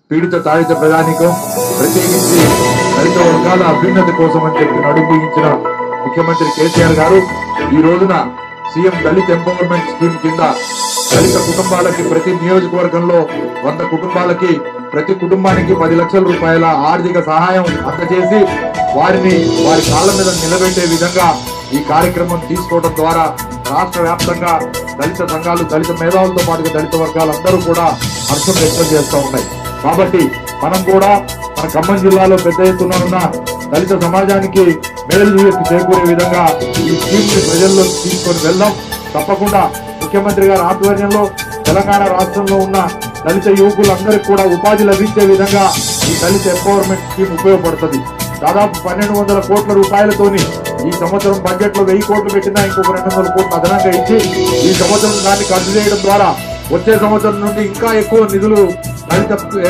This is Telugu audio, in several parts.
పీడిత తాడిత ప్రధానికం ప్రత్యేకించి దళిత వర్గాల అభ్యున్నతి కోసం అని చెప్పి నడుము బిగించిన ముఖ్యమంత్రి కేసీఆర్ గారు ఈ రోజున సీఎం దళిత్ ఎంపవర్మెంట్ స్కీమ్ కింద దళిత కుటుంబాలకి ప్రతి నియోజకవర్గంలో వంద కుటుంబాలకి ప్రతి కుటుంబానికి పది లక్షల రూపాయల ఆర్థిక సహాయం అందజేసి వారిని వారి కాళ్ళ మీద నిలబెట్టే విధంగా ఈ కార్యక్రమం తీసుకోవడం ద్వారా రాష్ట్ర వ్యాప్తంగా దళిత సంఘాలు దళిత మేధావులతో పాటుగా దళిత వర్గాలందరూ కూడా హర్షం వ్యక్తం చేస్తూ ఉన్నాయి కాబట్టి మనం కూడా మన ఖమ్మం జిల్లాలో పెద్ద ఎత్తున ఉన్న దళిత సమాజానికి మేలు చేసి చేకూరే విధంగా ఈ స్కీమ్ ని ప్రజల్లో తీసుకొని వెళ్దాం తప్పకుండా ముఖ్యమంత్రి గారి ఆధ్వర్యంలో తెలంగాణ రాష్ట్రంలో ఉన్న దళిత యువకులందరికీ కూడా ఉపాధి లభించే విధంగా ఈ దళిత ఎంపవర్మెంట్ స్కీమ్ ఉపయోగపడుతుంది దాదాపు పన్నెండు వందల కోట్ల రూపాయలతోని ఈ సంవత్సరం బడ్జెట్ లో వెయ్యి కోట్లు పెట్టినా ఇంకొక రెండు వందల కోట్లు అదనంగా ఇచ్చి ఈ సంవత్సరం దాన్ని ఖర్చు చేయడం ద్వారా వచ్చే సంవత్సరం నుండి ఇంకా ఎక్కువ నిధులు దళిత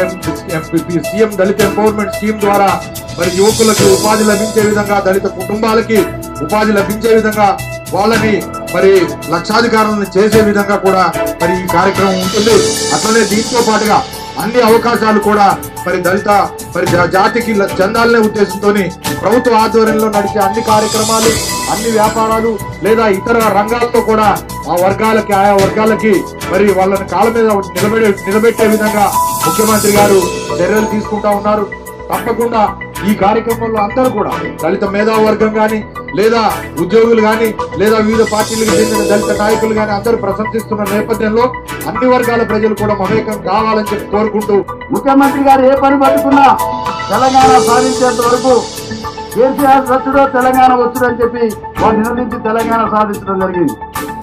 సీఎం దళిత ఎంపవర్మెంట్ స్కీమ్ ద్వారా మరి యువకులకు ఉపాధి లభించే విధంగా దళిత కుటుంబాలకి ఉపాధి లభించే విధంగా వాళ్ళని మరి లక్షాధికారులను చేసే విధంగా కూడా మరి ఈ కార్యక్రమం ఉంటుంది అట్లనే దీంతో పాటుగా అన్ని అవకాశాలు కూడా మరి దళిత మరి జా- జాతికి ల- చెందాలనే ఉద్దేశంతో ప్రభుత్వ ఆధ్వర్యంలో నడిచే అన్ని కార్యక్రమాలు అన్ని వ్యాపారాలు లేదా ఇతర రంగాల్లో కూడా ఆ వర్గాలకి ఆయా వర్గాలకి మరి వాళ్ళని కాళ్ళ మీద నిలబెడే నిలబెట్టే విధంగా ముఖ్యమంత్రి గారు చర్యలు తీసుకుంటా ఉన్నారు తప్పకుండా ఈ కార్యక్రమంలో అందరూ కూడా దళిత మేధావ వర్గం గాని లేదా ఉద్యోగులు గాని లేదా వివిధ పార్టీలకు చెందిన దళిత నాయకులు గాని అందరూ ప్రశంసిస్తున్న నేపథ్యంలో అన్ని వర్గాల ప్రజలు కూడా మమేకం కావాలని చెప్పి కోరుకుంటూ ముఖ్యమంత్రి గారు ఏ పని పట్టుకున్నా తెలంగాణ సాధించేంత వరకు కేసీఆర్ సచ్చుడో తెలంగాణ వచ్చుడని చెప్పి వారు నిర్ణయించి తెలంగాణ సాధించడం జరిగింది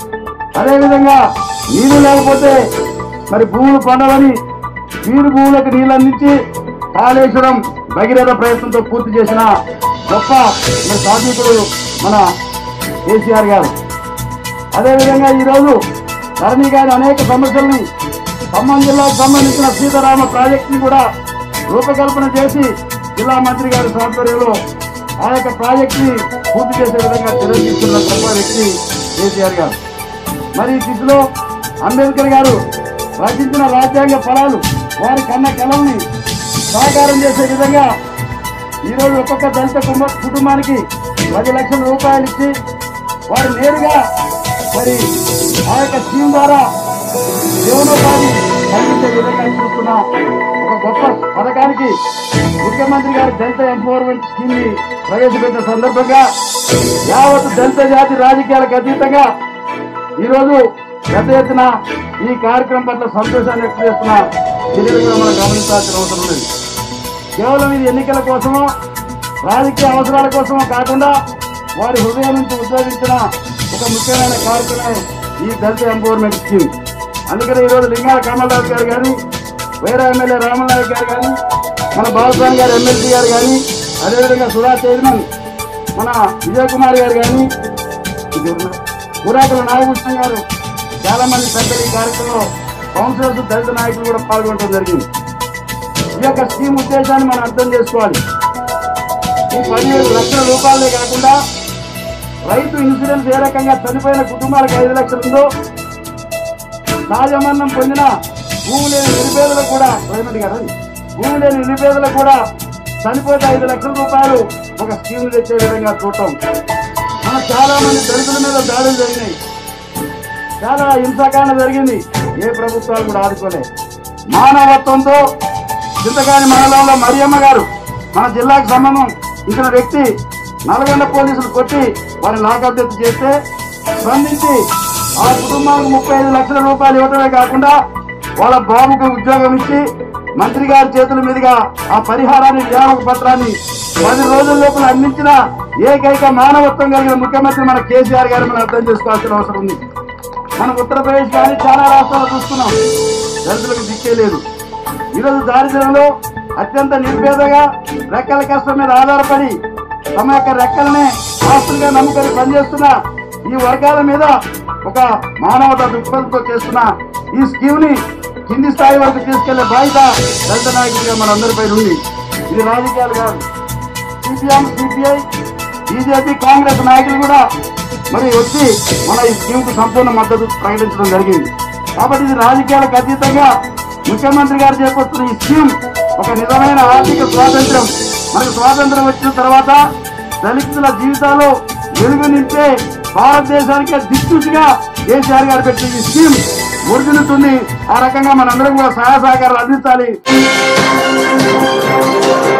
అదేవిధంగా నీళ్లు లేకపోతే మరి భూములు పండవని నీరు భూములకు నీళ్ళు అందించి కాళేశ్వరం భగీరథ ప్రయత్నంతో పూర్తి చేసిన గొప్ప మరి సాధికుడు మన కేసీఆర్ గారు అదేవిధంగా ఈరోజు ధరణి గారి అనేక సమస్యల్ని ఖమ్మం జిల్లాకు సంబంధించిన సీతారామ ప్రాజెక్టుని కూడా రూపకల్పన చేసి జిల్లా మంత్రి గారి ఆధ్వర్యంలో ఆ యొక్క ప్రాజెక్టుని పూర్తి చేసే విధంగా చర్యలు తీసుకున్న గొప్ప వ్యక్తి కేసీఆర్ గారు మరి ఈ స్థితిలో అంబేద్కర్ గారు రచించిన రాజ్యాంగ ఫలాలు వారి కన్న కళల్ని సాకారం చేసే విధంగా ఈరోజు ఒక్కొక్క దళిత కుమ- కుటుంబానికి పది లక్షల రూపాయలు ఇచ్చి వారు నేరుగా మరి ఆ యొక్క స్కీమ్ ద్వారా జీవనోపాధి కల్పించే విధంగా చూస్తున్న ఒక గొప్ప పథకానికి ముఖ్యమంత్రి గారు దళిత ఎంపవర్మెంట్ స్కీమ్ ని ప్రవేశపెట్టిన సందర్భంగా యావత్ దళిత జాతి రాజకీయాలకు అతీతంగా ఈరోజు పెద్ద ఎత్తున ఈ కార్యక్రమం పట్ల సంతోషాన్ని వ్యక్తం చేస్తున్న చర్యలు కూడా మనం గమనించాల్సిన అవసరం ఉంది కేవలం ఇది ఎన్నికల కోసమో రాజకీయ అవసరాల కోసమో కాకుండా వారి హృదయం నుంచి ఉద్యోగించిన ఒక ముఖ్యమైన కార్యక్రమం ఈ దళిత ఎంపవర్మెంట్ స్కీమ్ అందుకని ఈరోజు లింగాల కమలరాజు గారు కానీ వేరే ఎమ్మెల్యే రామనాయక్ గారు కానీ మన బాలస్వామి గారు ఎమ్మెల్సీ గారు కానీ అదేవిధంగా సుధా చైర్మన్ మన విజయ్ కుమార్ గారు కానీ గురాకుల నాగభూషణం గారు చాలా మంది పెద్దలు ఈ కార్యక్రమంలో కౌన్సిలర్స్ దళిత నాయకులు కూడా పాల్గొనడం జరిగింది ఈ యొక్క స్కీమ్ ఉద్దేశాన్ని మనం అర్థం చేసుకోవాలి ఈ పదిహేడు లక్షల రూపాయలే కాకుండా రైతు ఇన్సూరెన్స్ ఏ రకంగా చనిపోయిన కుటుంబాలకు ఐదు లక్షలు ఉందో సహజమరణం పొందిన భూమి లేని నిరుపేదలకు కూడా రేవంత్ గారు భూమి లేని నిరుపేదలకు కూడా చనిపోతే ఐదు లక్షల రూపాయలు ఒక స్కీమ్ తెచ్చే విధంగా చూడటం మన చాలా మంది దళితుల మీద దాడులు జరిగినాయి చాలా హింసాకాండ జరిగింది ఏ ప్రభుత్వాలు కూడా ఆదుకోలేదు మానవత్వంతో చింతకాని మండలంలో మరియమ్మ గారు మన జిల్లాకు సంబంధం ఇచ్చిన వ్యక్తి నల్గొండ పోలీసులు కొట్టి వారిని లాకప్ చేస్తే స్పందించి ఆ కుటుంబానికి ముప్పై ఐదు లక్షల రూపాయలు ఇవ్వడమే కాకుండా వాళ్ళ బాబుకు ఉద్యోగం ఇచ్చి మంత్రి గారి చేతుల మీదుగా ఆ పరిహారాన్ని నియామక పత్రాన్ని పది రోజుల లోపల అందించిన ఏకైక మానవత్వం కలిగిన ముఖ్యమంత్రి మన కేసీఆర్ గారు మనం అర్థం చేసుకోవాల్సిన అవసరం ఉంది మనం ఉత్తరప్రదేశ్ కానీ చాలా రాష్ట్రాలు చూస్తున్నాం దళితులకు దిక్కే లేదు ఈరోజు దారిద్ర్యంలో అత్యంత నిర్భేదగా రెక్కల కష్టం మీద ఆధారపడి తమ యొక్క రెక్కలనే ఆస్తులుగా నమ్ముకొని పనిచేస్తున్న ఈ వర్గాల మీద ఒక మానవత దృక్పథంతో చేస్తున్న ఈ స్కీమ్ ని కింది స్థాయి వరకు తీసుకెళ్లే బాధ్యత దళిత నాయకుడిగా మనందరిపై ఉంది ఇది రాజకీయాలు కాదు సిపిఎం సిపిఐ బీజేపీ కాంగ్రెస్ నాయకులు కూడా మరి వచ్చి మన ఈ స్కీమ్ కు సంపూర్ణ మద్దతు ప్రకటించడం జరిగింది కాబట్టి ఇది రాజకీయాలకు అతీతంగా ముఖ్యమంత్రి గారు చేపడుతున్న ఈ స్కీమ్ ఒక నిజమైన ఆర్థిక స్వాతంత్రం మనకు స్వాతంత్రం వచ్చిన తర్వాత దళితుల జీవితాల్లో వెలుగు నింపే భారతదేశానికి దిక్సూచిగా కేసీఆర్ గారు పెట్టిన ఈ స్కీమ్ వర్ధిల్లుతుంది ఆ రకంగా మనందరం కూడా సహాయ సహకారాలు అందించాలి